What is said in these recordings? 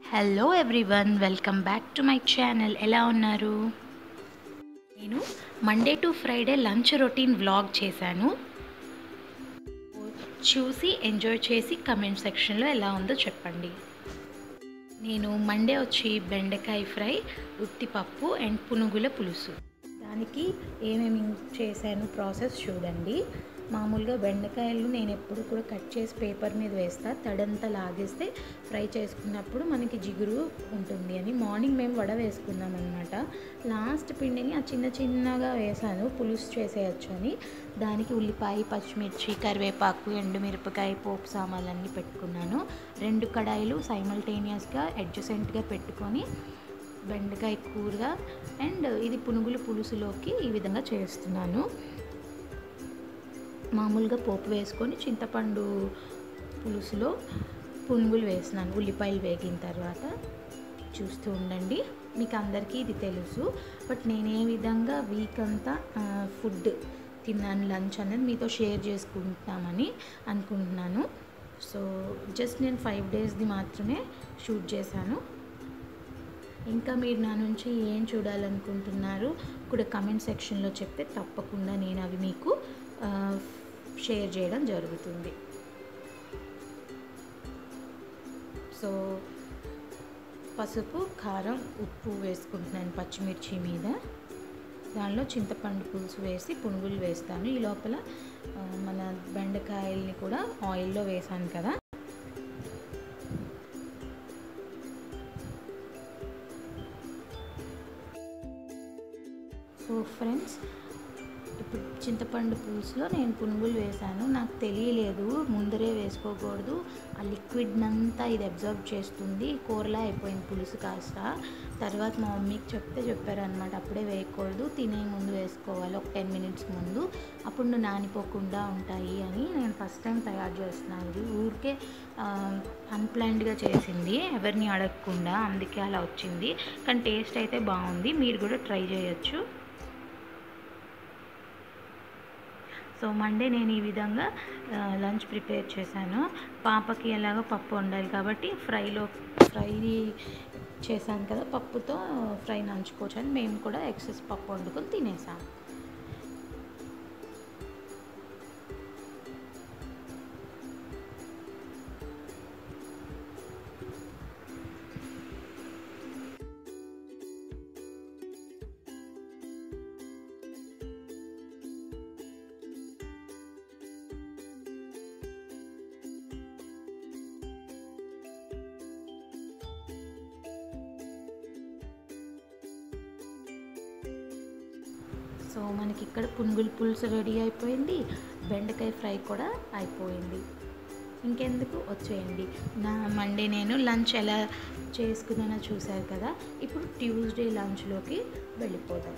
hello everyone welcome back to my channel ఎలా ఉన్నారు నేను Monday to Friday lunch routine vlog చేశాను చూసి ఎంజాయ్ చేసి కమెంట్ సెక్షన్లో ఎలా ఉందో చెప్పండి నేను మండే వచ్చి బెండకాయ ఫ్రై ఉత్తిపప్పు అండ్ పునుగుల పులుసు దానికి ఏమేమి చేశాను ప్రాసెస్ చూడండి మామూలుగా బెండకాయలు నేను ఎప్పుడు కూడా కట్ చేసి పేపర్ మీద వేస్తా తడంతా లాగేస్తే ఫ్రై చేసుకున్నప్పుడు మనకి జిగురు ఉంటుంది అని మార్నింగ్ మేము వడ వేసుకున్నాం అనమాట లాస్ట్ పిండిని ఆ చిన్న చిన్నగా వేసాను పులుసు చేసేయచ్చు అని దానికి ఉల్లిపాయ పచ్చిమిర్చి కరివేపాకు ఎండుమిరపకాయ పోపు సామాన్లన్నీ పెట్టుకున్నాను రెండు కడాయిలు సైమల్టేనియస్గా అడ్జసెంట్గా పెట్టుకొని బెండకాయ కూర అండ్ ఇది పునుగుల పులుసులోకి ఈ విధంగా చేస్తున్నాను మామూలుగా పోపు వేసుకొని చింతపండు పులుసులో పునుగులు వేసినాను ఉల్లిపాయలు వేగిన తర్వాత చూస్తూ ఉండండి మీకు అందరికీ ఇది తెలుసు బట్ నేను ఏ విధంగా వీక్ అంతా ఫుడ్ తిన్నాను లంచ్ అనేది మీతో షేర్ చేసుకుంటామని అనుకుంటున్నాను సో జస్ట్ నేను ఫైవ్ డేస్ది మాత్రమే షూట్ చేశాను ఇంకా మీరు నా నుంచి ఏం చూడాలనుకుంటున్నారు కూడా కమెంట్ సెక్షన్లో చెప్తే తప్పకుండా నేను అవి మీకు షేర్ చేయడం జరుగుతుంది సో పసుపు కారం ఉప్పు వేసుకుంటున్నాను పచ్చిమిర్చి మీద దానిలో చింతపండు పులుసు వేసి పునుగులు వేస్తాను ఈ లోపల మన బెండకాయల్ని కూడా ఆయిల్లో వేసాను కదా సో ఫ్రెండ్స్ ఇప్పుడు చింతపండు పులుసులో నేను పునుగులు వేశాను నాకు తెలియలేదు ముందరే వేసుకోకూడదు ఆ లిక్విడ్ అంతా ఇది అబ్జర్వ్ చేస్తుంది కూరలా అయిపోయింది పులుసు కాస్త తర్వాత మా మమ్మీకి చెప్తే చెప్పారనమాట అప్పుడే వేయకూడదు తినే ముందు వేసుకోవాలి ఒక టెన్ మినిట్స్ ముందు అప్పుడు నువ్వు నానిపోకుండా ఉంటాయి అని నేను ఫస్ట్ టైం తయారు చేస్తున్నాను ఇది ఊరికే అన్ప్లాన్డ్గా చేసింది ఎవరిని అడగకుండా అందుకే అలా వచ్చింది కానీ టేస్ట్ అయితే బాగుంది మీరు కూడా ట్రై చేయొచ్చు సో మండే నేను ఈ విధంగా లంచ్ ప్రిపేర్ చేశాను పాపకి ఎలాగో పప్పు వండాలి కాబట్టి ఫ్రైలో ఫ్రై చేశాను కదా పప్పుతో ఫ్రై నంచుకోవచ్చు అని మేము కూడా ఎక్సెస్ పప్పు వండుకొని తినేసాం సో మనకి ఇక్కడ పునుగులు పులుసు రెడీ అయిపోయింది బెండకాయ ఫ్రై కూడా అయిపోయింది ఇంకెందుకు వచ్చేయండి నా మండే నేను లంచ్ ఎలా చేసుకున్నానో చూశారు కదా ఇప్పుడు ట్యూస్డే లంచ్లోకి వెళ్ళిపోదాం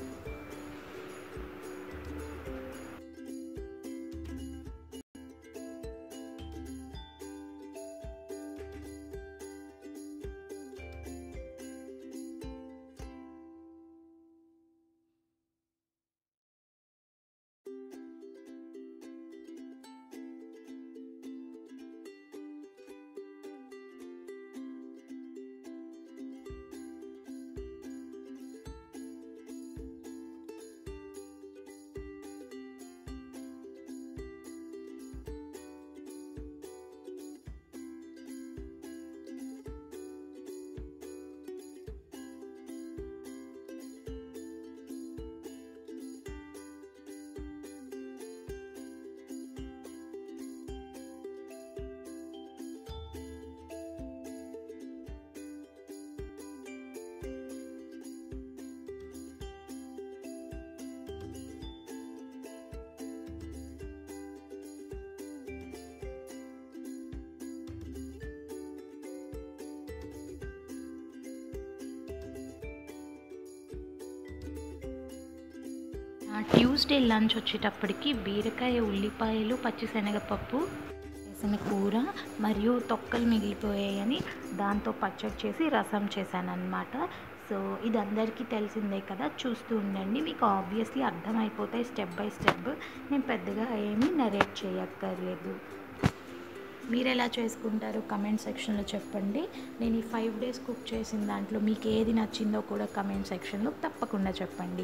ట్యూస్డే లంచ్ వచ్చేటప్పటికి బీరకాయ ఉల్లిపాయలు పచ్చిశనగపప్పు వేసిన కూర మరియు తొక్కలు మిగిలిపోయాయని దాంతో పచ్చడి చేసి రసం చేశాను అనమాట సో ఇది అందరికీ తెలిసిందే కదా చూస్తూ ఉండండి మీకు ఆబ్వియస్లీ అర్థమైపోతాయి స్టెప్ బై స్టెప్ నేను పెద్దగా ఏమీ నరేట్ చేయక్కర్లేదు మీరు ఎలా చేసుకుంటారో కమెంట్ సెక్షన్లో చెప్పండి నేను ఈ ఫైవ్ డేస్ కుక్ చేసిన దాంట్లో మీకు ఏది నచ్చిందో కూడా కమెంట్ సెక్షన్లో తప్పకుండా చెప్పండి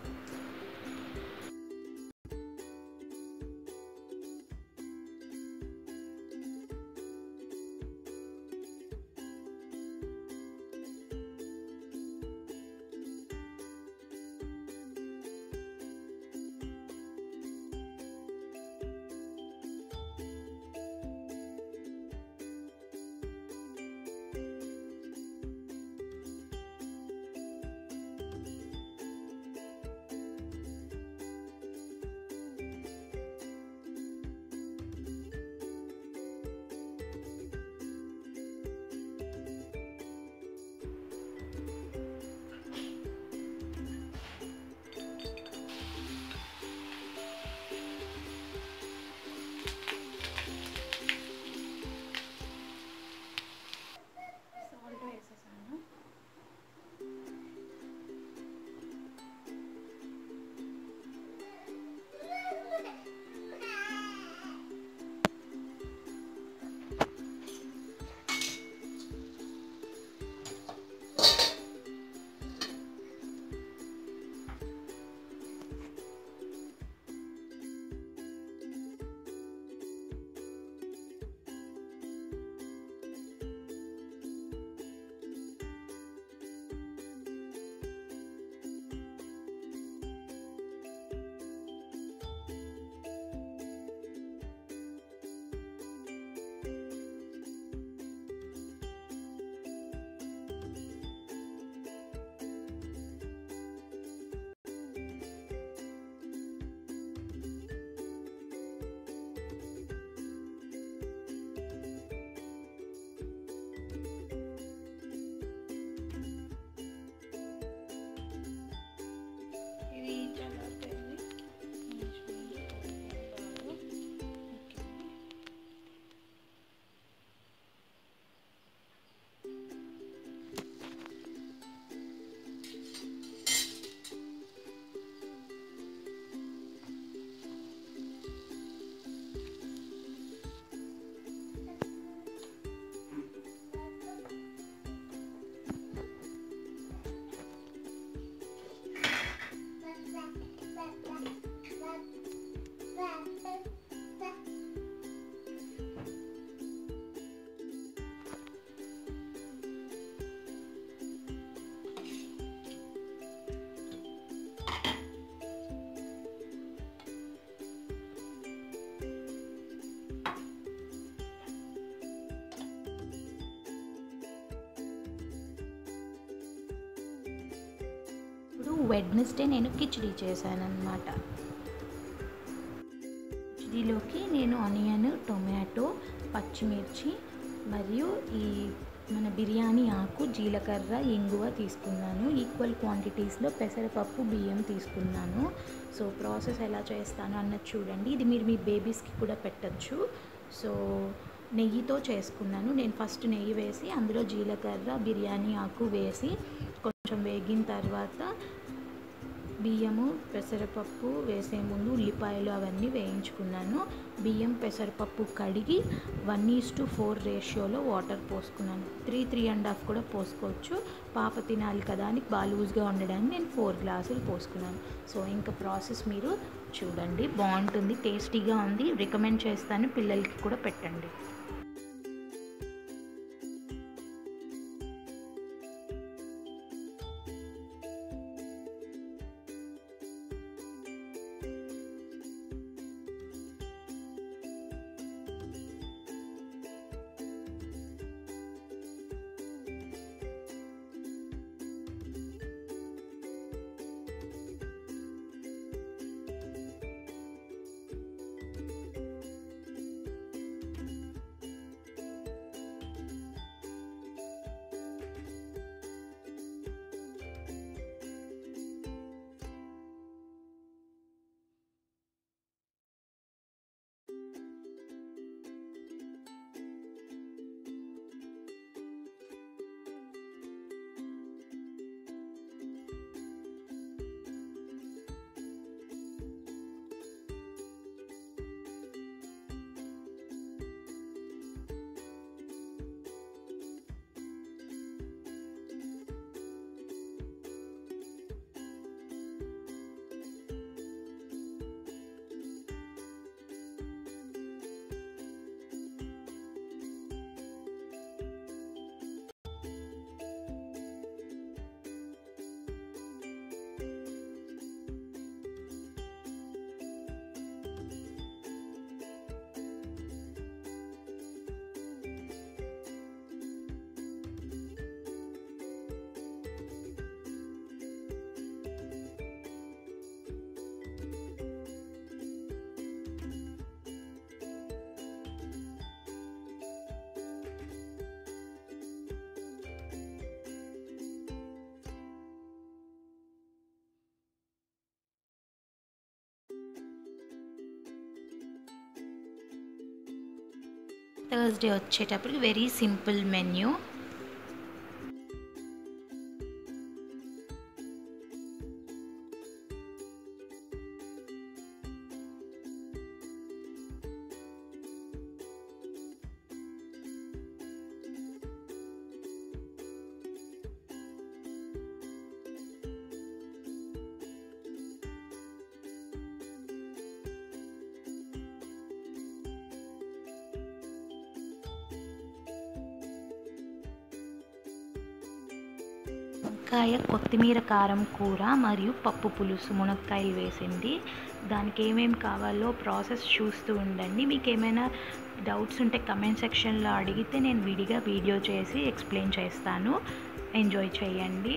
సాల్ట్ వేసేసాను ఇది చల్లారిపోయింది ఓకే ఇప్పుడు వెడ్నెస్డే నేను కిచడీ చేశాను అనమాట కిచడీలోకి నేను ఆనియన్ టొమాటో పచ్చిమిర్చి మరియు ఈ మన బిర్యానీ ఆకు జీలకర్ర ఇంగువ తీసుకున్నాను ఈక్వల్ క్వాంటిటీస్లో పెసరపప్పు బియ్యం తీసుకున్నాను సో ప్రాసెస్ ఎలా చేస్తాను అన్నది చూడండి ఇది మీరు మీ బేబీస్కి కూడా పెట్టచ్చు సో నెయ్యితో చేసుకున్నాను నేను ఫస్ట్ నెయ్యి వేసి అందులో జీలకర్ర బిర్యానీ ఆకు వేసి కొంచెం వేగిన తర్వాత బియ్యము పెసరపప్పు వేసే ముందు ఉల్లిపాయలు అవన్నీ వేయించుకున్నాను బియ్యం పెసరపప్పు కడిగి వన్ ఈస్ టు ఫోర్ రేషియోలో వాటర్ పోసుకున్నాను త్రీ త్రీ అండ్ హాఫ్ కూడా పోసుకోవచ్చు పాప తినాలి కదా అని బాగా లూజ్గా ఉండడానికి నేను ఫోర్ గ్లాసులు పోసుకున్నాను సో ఇంకా ప్రాసెస్ మీరు చూడండి బాగుంటుంది టేస్టీగా ఉంది రికమెండ్ చేస్తాను పిల్లలకి కూడా పెట్టండి థర్స్డే వచ్చేటప్పటికి వెరీ సింపుల్ మెన్యూ వంకాయ కొత్తిమీర కారం కూర మరియు పప్పు పులుసు మునక్కాయలు వేసింది దానికి ఏమేమి కావాలో ప్రాసెస్ చూస్తూ ఉండండి మీకు ఏమైనా డౌట్స్ ఉంటే కమెంట్ సెక్షన్లో అడిగితే నేను విడిగా వీడియో చేసి ఎక్స్ప్లెయిన్ చేస్తాను ఎంజాయ్ చేయండి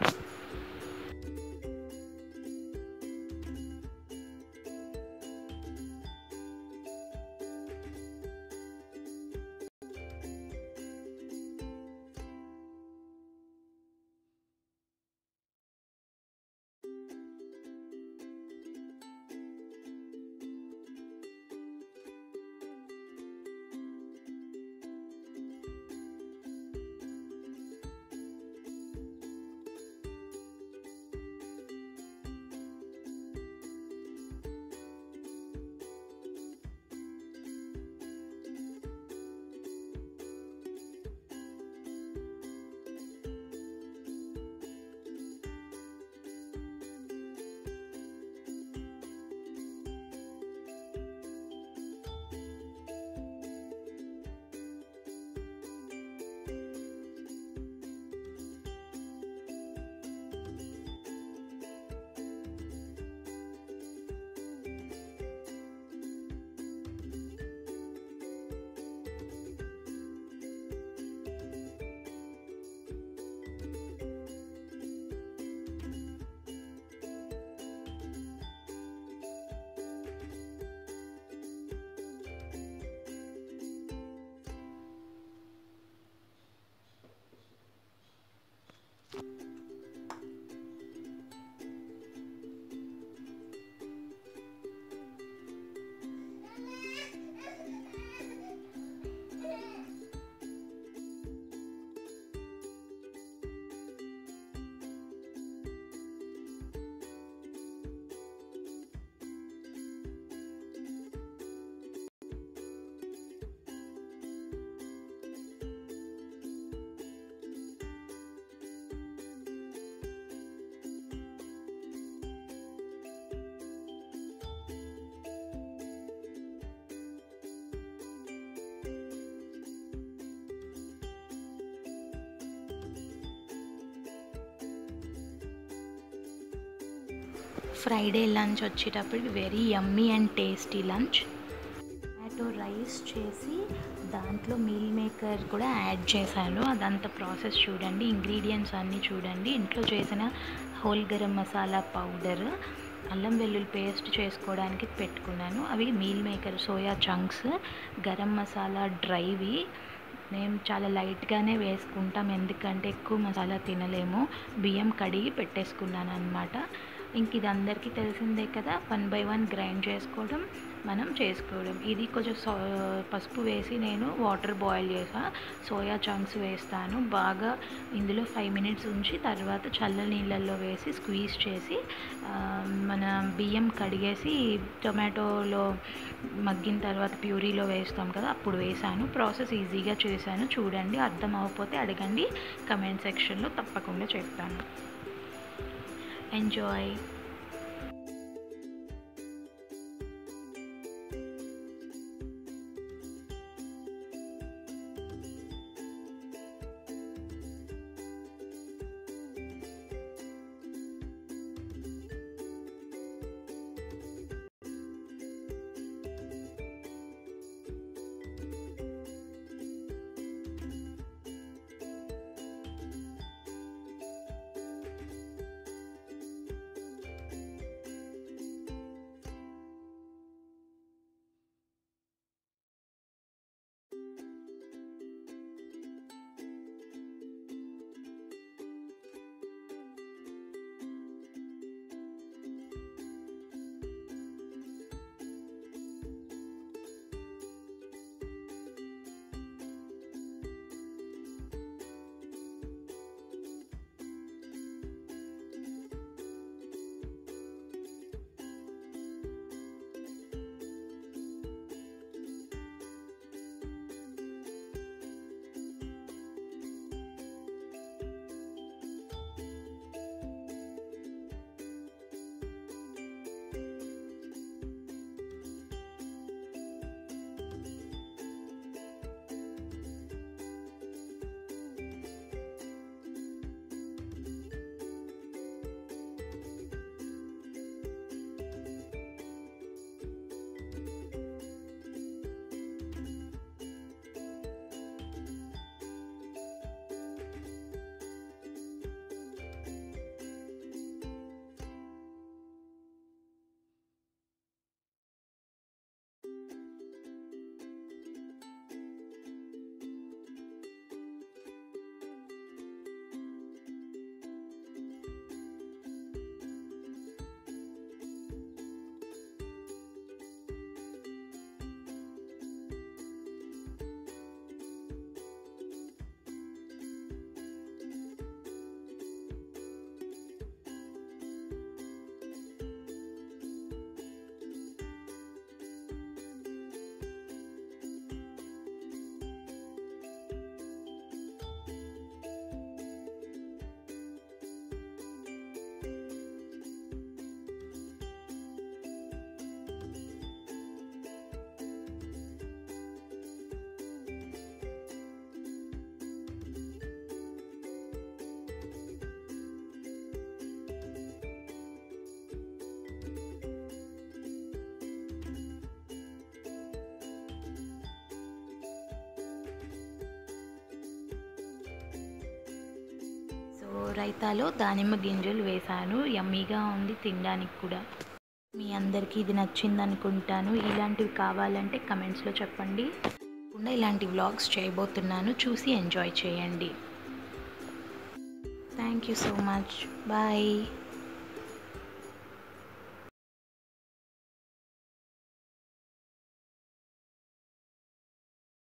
ఫ్రైడే లంచ్ వచ్చేటప్పటికి very yummy and tasty lunch tomato rice చేసి దాంట్లో మీల్ మేకర్ కూడా యాడ్ చేశాను అదంతా ప్రాసెస్ చూడండి ఇంగ్రీడియంట్స్ అన్నీ చూడండి ఇంట్లో చేసిన హోల్ గరం మసాలా పౌడర్ అల్లం వెల్లుల్లి పేస్ట్ చేసుకోవడానికి పెట్టుకున్నాను అవి meal maker soya chunks garam masala డ్రైవి మేము చాలా లైట్గానే వేసుకుంటాం ఎందుకంటే ఎక్కువ మసాలా తినలేము బియ్యం కడిగి పెట్టేసుకున్నాను అనమాట ఇంక ఇది అందరికీ తెలిసిందే కదా వన్ బై వన్ గ్రైండ్ చేసుకోవడం మనం చేసుకోవడం ఇది కొంచెం సో పసుపు వేసి నేను వాటర్ బాయిల్ చేసా సోయా చంక్స్ వేస్తాను బాగా ఇందులో ఫైవ్ మినిట్స్ ఉంచి తర్వాత చల్ల నీళ్ళల్లో వేసి స్క్వీజ్ చేసి ఆ, మన బియ్యం కడిగేసి టొమాటోలో మగ్గిన తర్వాత ప్యూరీలో వేస్తాం కదా అప్పుడు వేసాను ప్రాసెస్ ఈజీగా చేశాను చూడండి అర్థం అవ్వకపోతే అడగండి కమెంట్ సెక్షన్లో తప్పకుండా చెప్తాను ఎంజాయ్ రైతాలో దానిమ్మ గింజలు వేశాను యమ్మీగా ఉంది తినడానికి కూడా మీ అందరికీ ఇది నచ్చింది అనుకుంటాను ఇలాంటివి కావాలంటే కమెంట్స్లో చెప్పండి తప్పకుండా ఇలాంటి వ్లాగ్స్ చేయబోతున్నాను చూసి ఎంజాయ్ చేయండి thank you so much bye